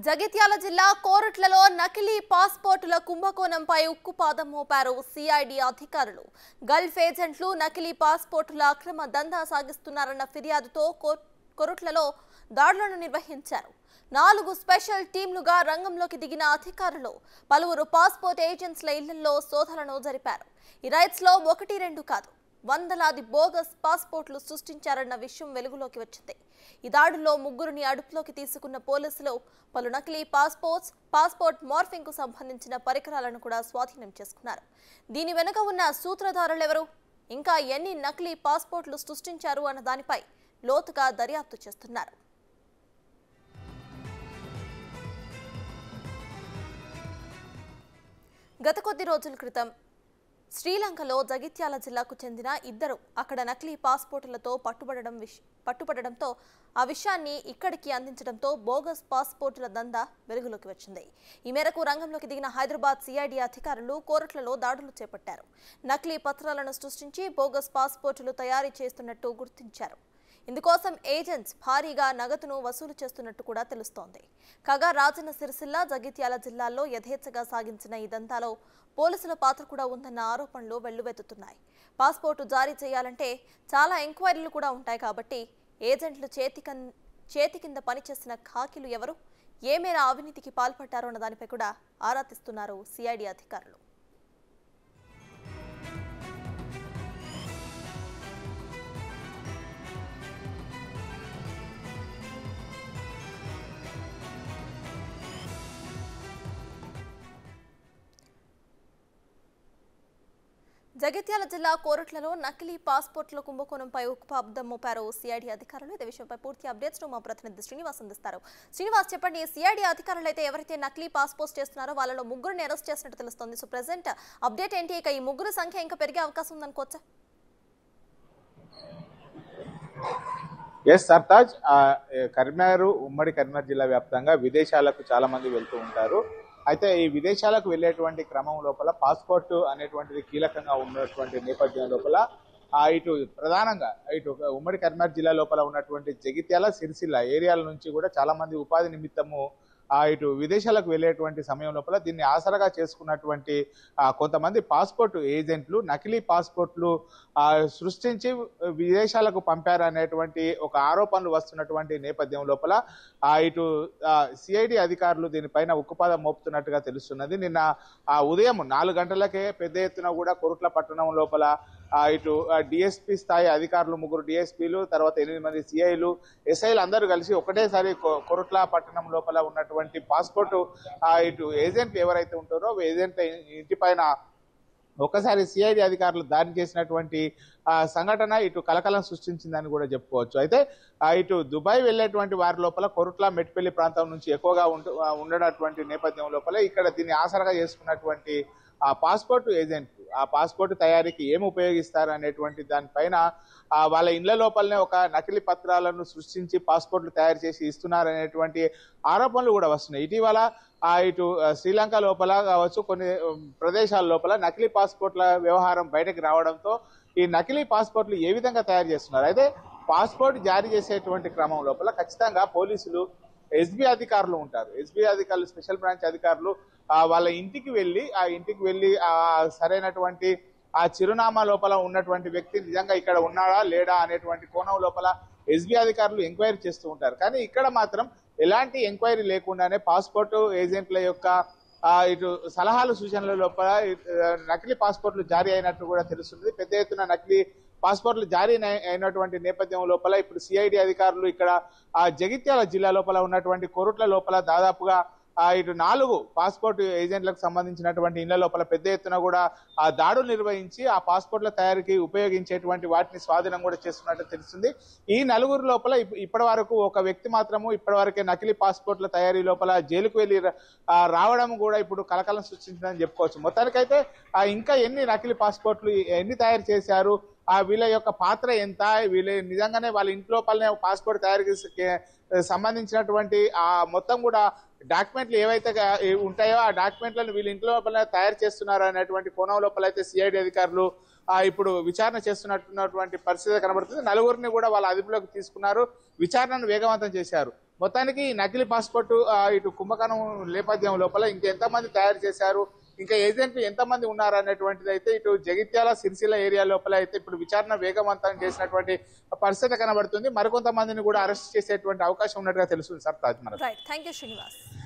జగిత్యాల జిల్లా కోరుట్లలో నకిలీ పాస్పోర్టుల కుంభకోణంపై ఉక్కుపాదం మోపారు సిఐడి అధికారులు గల్ఫ్ ఏజెంట్లు నకిలీ పాస్పోర్టుల అక్రమ దందా సాగిస్తున్నారన్న ఫిర్యాదుతో కో- కొరుట్లలో దాడులను నిర్వహించారు నాలుగు స్పెషల్ టీంలుగా రంగంలోకి దిగిన అధికారులు పలువురు పాస్పోర్ట్ ఏజెంట్స్ల ఇళ్లలో శోధనను జరిపారు ఈ రైట్స్ లో ఒకటి రెండు కాదు వందలాది బోగస్ పాస్పోర్ట్లు సృష్టించారన్న విషయం వెలుగులోకి వచ్చింది ఈ దాడుల్లో ముగ్గురిని అదుపులోకి తీసుకున్న పోలీసులు పలు నకిలీ పాస్పోర్ట్స్ పాస్పోర్ట్ మార్ఫింగ్ కు సంబంధించిన పరికరాలను కూడా స్వాధీనం చేసుకున్నారు దీని వెనుక ఉన్న సూత్రధారులెవరు ఇంకా ఎన్ని నకిలీ పాస్పోర్ట్లు సృష్టించారు అన్న దానిపై లోతుగా దర్యాప్తు చేస్తున్నారు గత కొద్ది రోజుల క్రితం శ్రీలంకలో జగిత్యాల జిల్లాకు చెందిన ఇద్దరు అక్కడ నకిలీ పాస్పోర్టులతో పట్టుబడడం విష పట్టుబడడంతో ఆ విషయాన్ని ఇక్కడికి అందించడంతో బోగస్ పాస్పోర్టుల దందా వెలుగులోకి వచ్చింది ఈ మేరకు రంగంలోకి దిగిన హైదరాబాద్ సిఐడి అధికారులు కోరట్లలో దాడులు చేపట్టారు నకిలీ పత్రాలను సృష్టించి బోగస్ పాస్పోర్టులు తయారీ చేస్తున్నట్టు గుర్తించారు ఇందుకోసం ఏజెంట్స్ భారీగా నగదును వసూలు చేస్తున్నట్టు కూడా తెలుస్తోంది కాగా రాజన్న సిరిసిల్ల జగిత్యాల జిల్లాల్లో యథేచ్ఛగా సాగించిన ఈ దంతాలో పోలీసుల పాత్ర కూడా ఉందన్న ఆరోపణలు వెల్లువెత్తుతున్నాయి పాస్పోర్టు జారీ చేయాలంటే చాలా ఎంక్వైరీలు కూడా ఉంటాయి కాబట్టి ఏజెంట్లు చేతి కన్- చేతి కింద పనిచేసిన ఖాకీలు ఎవరు ఏ మేర అవినీతికి పాల్పడ్డారో అన్న దానిపై కూడా ఆరా తీస్తున్నారు సిఐడి అధికారులు జగిత్యాల జిల్లా కోరట్లలో నకిలీ పాస్పోర్ట్ల కుంభకోణంపై ఉక్కుపాబ్దం మోపారు సిఐడి అధికారులు ఇదే విషయంపై పూర్తి అప్డేట్స్ ను మా ప్రతినిధి శ్రీనివాస్ అందిస్తారు శ్రీనివాస్ చెప్పండి సిఐడి అధికారులు అయితే ఎవరైతే నకిలీ పాస్పోర్ట్స్ చేస్తున్నారో వాళ్ళలో ముగ్గురిని అరెస్ట్ చేసినట్టు తెలుస్తోంది సో ప్రెసెంట్ అప్డేట్ ఏంటి ఇక ఈ ముగ్గురు సంఖ్య ఇంకా పెరిగే అవకాశం ఉందనుకోవచ్చా ఎస్ సర్తాజ్ ఆ, ఏ, కరీంనగర్ ఉమ్మడి కరీంనగర్ జిల్లా వ్యాప్తంగా విదేశాలకు చాలా మంది వెళ్తూ ఉంటారు అయితే ఈ విదేశాలకు వెళ్ళేటువంటి క్రమం లోపల పాస్పోర్ట్ అనేటువంటిది కీలకంగా ఉన్నటువంటి నేపథ్యం లోపల ఆ, ఇటు ప్రధానంగా ఇటు ఉమ్మడి కరీంనగర్ జిల్లా లోపల ఉన్నటువంటి జగిత్యాల సిరిసిల్ల ఏరియాల నుంచి కూడా చాలా మంది ఉపాధి నిమిత్తము ఆ ఇటు విదేశాలకు వెళ్ళేటువంటి సమయం లోపల దీన్ని ఆసరగా చేసుకున్నటువంటి ఆ, కొంతమంది పాస్పోర్ట్ ఏజెంట్లు నకిలీ పాస్పోర్ట్లు ఆ, సృష్టించి విదేశాలకు పంపారు అనేటువంటి ఒక ఆరోపణలు వస్తున్నటువంటి నేపథ్యం లోపల ఆ, ఇటు సిఐడి అధికారులు దీనిపైన ఉక్కుపాదం మోపుతున్నట్టుగా తెలుస్తున్నది నిన్న ఆ ఉదయం నాలుగు గంటలకే పెద్ద ఎత్తున కూడా కొరుట్ల పట్టణం లోపల ఆ, ఇటు డిఎస్పీ స్థాయి అధికారులు ముగ్గురు డిఎస్పీలు తర్వాత ఎనిమిది మంది సిఐలు ఎస్ఐలు అందరూ కలిసి ఒకటేసారి కొ- కొరుట్ల పట్టణం లోపల ఉన్నటువంటి పాస్పోర్ట్ ఆ, ఇటు ఏజెంట్లు ఎవరైతే ఉంటారో ఏజెంట్ ఇంటి పైన ఒకసారి సిఐడి అధికారులు దాడి చేసినటువంటి ఆ, సంఘటన ఇటు కలకలం సృష్టించిందని కూడా చెప్పుకోవచ్చు అయితే ఆ, ఇటు దుబాయ్ వెళ్ళేటువంటి వారి లోపల కొరుట్ల మెట్పల్లి ప్రాంతం నుంచి ఎక్కువగా ఉంటు ఆ, ఉండనటువంటి నేపథ్యం లోపల ఇక్కడ దీన్ని ఆసరగా చేసుకున్నటువంటి ఆ పాస్పోర్ట్ ఏజెంట్ ఆ పాస్పోర్ట్ తయారీకి ఏమి ఉపయోగిస్తారు అనేటువంటి దానిపైన ఆ, వాళ్ళ ఇండ్ల లోపలనే ఒక నకిలీ పత్రాలను సృష్టించి పాస్పోర్ట్లు తయారు చేసి ఇస్తున్నారు అనేటువంటి ఆరోపణలు కూడా వస్తున్నాయి ఇటీవల ఆ ఇటు ఆ, శ్రీలంక లోపల కావచ్చు కొన్ని ఉమ్, ప్రదేశాల లోపల నకిలీ పాస్పోర్ట్ల వ్యవహారం బయటకు రావడంతో ఈ నకిలీ పాస్పోర్ట్లు ఏ విధంగా తయారు చేస్తున్నారు అయితే పాస్పోర్ట్ జారీ చేసేటువంటి క్రమం లోపల ఖచ్చితంగా పోలీసులు ఎస్బీ అధికారులు ఉంటారు ఎస్బీ అధికారులు స్పెషల్ బ్రాంచ్ అధికారులు ఆ, వాళ్ళ ఇంటికి వెళ్ళి ఆ ఇంటికి వెళ్ళి ఆ సరైనటువంటి ఆ చిరునామా లోపల ఉన్నటువంటి వ్యక్తి నిజంగా ఇక్కడ ఉన్నాడా లేడా అనేటువంటి కోణం లోపల ఎస్బీ అధికారులు ఎంక్వైరీ చేస్తూ ఉంటారు కానీ ఇక్కడ మాత్రం ఎలాంటి ఎంక్వైరీ లేకుండానే పాస్పోర్ట్ ఏజెంట్ల యొక్క ఆ, ఇటు సలహాలు సూచనల లోపల ఆ, నకిలీ పాస్పోర్ట్లు జారీ అయినట్టు కూడా తెలుస్తుంది పెద్ద ఎత్తున నకిలీ పాస్పోర్ట్లు జారీ అయి- అయినటువంటి నేపథ్యం లోపల ఇప్పుడు సిఐడి అధికారులు ఇక్కడ ఆ జగిత్యాల జిల్లా లోపల ఉన్నటువంటి కొరుట్ల లోపల దాదాపుగా ఆ, ఇటు నాలుగు పాస్పోర్ట్ ఏజెంట్లకు సంబంధించినటువంటి ఇళ్ల లోపల పెద్ద ఎత్తున కూడా ఆ దాడులు నిర్వహించి ఆ పాస్పోర్ట్ల తయారీకి ఉపయోగించేటువంటి వాటిని స్వాధీనం కూడా చేస్తున్నట్టు తెలుస్తుంది ఈ నలుగురు లోపల ఇప్- ఇప్పటి వరకు ఒక వ్యక్తి మాత్రము ఇప్పటి వరకే నకిలీ పాస్పోర్ట్ల తయారీ లోపల జైలుకు వెళ్ళి ర- ఆ, రావడం కూడా ఇప్పుడు కలకలం సృష్టించిందని చెప్పుకోవచ్చు మొత్తానికైతే ఆ, ఇంకా ఎన్ని నకిలీ పాస్పోర్ట్లు ఎన్ని తయారు చేశారు ఆ వీళ్ళ యొక్క పాత్ర ఎంత వీళ్ళ నిజంగానే వాళ్ళ ఇంట్లో పల్లె పాస్పోర్ట్ తయారీకి స- సంబంధించినటువంటి ఆ మొత్తం కూడా డాక్యుమెంట్లు ఏవైతే గా- ఏ ఉంటాయో ఆ డాక్యుమెంట్లను వీళ్ళ ఇంట్లో లోపల తయారు చేస్తున్నారు అనేటువంటి కోణం లోపల అయితే సిఐడి అధికారులు ఆ, ఇప్పుడు విచారణ చేస్తున్నట్టున్నటువంటి పరిస్థితి కనబడుతుంది నలుగురిని కూడా వాళ్ళ అదుపులోకి తీసుకున్నారు విచారణను వేగవంతం చేశారు మొత్తానికి ఈ నకిలీ పాస్పోర్ట్ ఆ, ఇటు కుంభకోణం నేపథ్యం లోపల ఇంకెంతమంది తయారు చేశారు ఇంకా ఏజెంట్లు ఎంతమంది ఉన్నారు అనేటువంటిది అయితే ఇటు జగిత్యాల సిరిసిల్ల ఏరియా లోపల అయితే ఇప్పుడు విచారణ వేగవంతం చేసినటువంటి పరిస్థితి కనబడుతుంది మరికొంతమందిని కూడా అరెస్ట్ చేసేటువంటి అవకాశం ఉన్నట్టుగా తెలుస్తుంది సార్ తాజ్ మనకు రైట్ థ్యాంక్ యూ శ్రీనివాస్